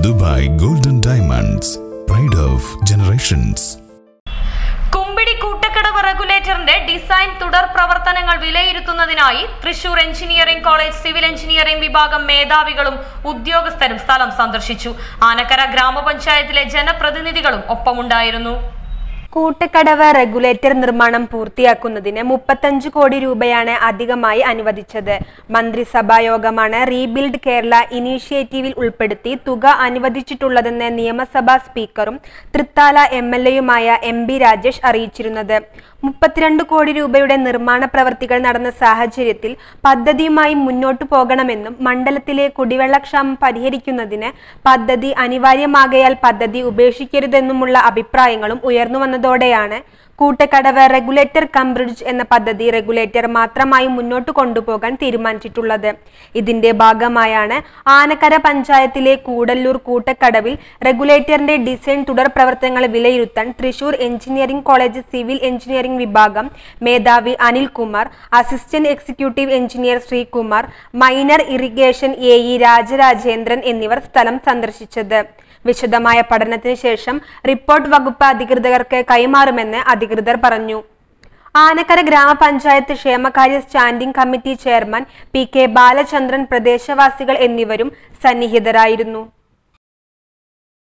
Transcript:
Dubai golden diamonds pride of generations Kumbidi Koottakkadavu റെഗുലേറ്ററിന്റെ design തുടർ പ്രവർത്തനങ്ങൾ വിലയിരുത്തുന്നതിനായി Thrissur engineering college civil engineering വിഭാഗം മേധാവികളും ഉദ്യോഗസ്ഥരും സ്ഥലം സന്ദർശിച്ചു ആനക്കര ഗ്രാമപഞ്ചായത്തിലെ ജനപ്രതിനിധികളും ഒപ്പമുണ്ടായിരുന്നു കൂട്ടക്കടവ് റെഗുലേറ്റർ നിർമ്മാണം പൂർത്തിയാക്കുന്നതിന് മുപ്പത്തഞ്ച് കോടി രൂപയാണ് അധികമായി അനുവദിച്ചത് മന്ത്രിസഭാ യോഗമാണ് റീബിൽഡ് കേരള ഇനീഷ്യേറ്റീവിൽ ഉൾപ്പെടുത്തി തുക അനുവദിച്ചിട്ടുള്ളതെന്ന് നിയമസഭാ സ്പീക്കറും തൃത്താല എം എൽ എയുമായ എം ബി രാജേഷ് അറിയിച്ചിരുന്നത് മുപ്പത്തിരണ്ട് കോടി രൂപയുടെ നിർമ്മാണ പ്രവർത്തികൾ നടന്ന സാഹചര്യത്തിൽ പദ്ധതിയുമായി മുന്നോട്ടു പോകണമെന്നും മണ്ഡലത്തിലെ കുടിവെള്ളക്ഷാമം പരിഹരിക്കുന്നതിന് പദ്ധതി അനിവാര്യമാകയാൽ പദ്ധതി ഉപേക്ഷിക്കരുതെന്നുമുള്ള അഭിപ്രായങ്ങളും ഉയർന്നു വന്നതോടെയാണ് കൂട്ടക്കടവ് റെഗുലേറ്റർ കം ബ്രിഡ്ജ് എന്ന പദ്ധതി റെഗുലേറ്റർ മാത്രമായി മുന്നോട്ട് കൊണ്ടുപോകാൻ തീരുമാനിച്ചിട്ടുള്ളത് ഇതിന്റെ ഭാഗമായാണ് ആനക്കര പഞ്ചായത്തിലെ കൂടല്ലൂർ കൂട്ടക്കടവിൽ റെഗുലേറ്ററിന്റെ ഡിസൈൻ തുടർ പ്രവർത്തനങ്ങൾ വിലയിരുത്താൻ Thrissur engineering college civil engineering വിഭാഗം മേധാവി Anilkumar assistant executive engineer Sreekumar minor irrigation A E Rajarajendran എന്നിവർ സ്ഥലം സന്ദർശിച്ചത് വിശദമായ പഠനത്തിന് ശേഷം റിപ്പോർട്ട് വകുപ്പ് അധികൃതർക്ക് കൈമാറുമെന്ന് അധികൃതർ പറഞ്ഞു ആനക്കര ഗ്രാമപഞ്ചായത്ത് ക്ഷേമകാര്യ standing committee chairman P K Balachandran പ്രദേശവാസികൾ എന്നിവരും സന്നിഹിതരായിരുന്നു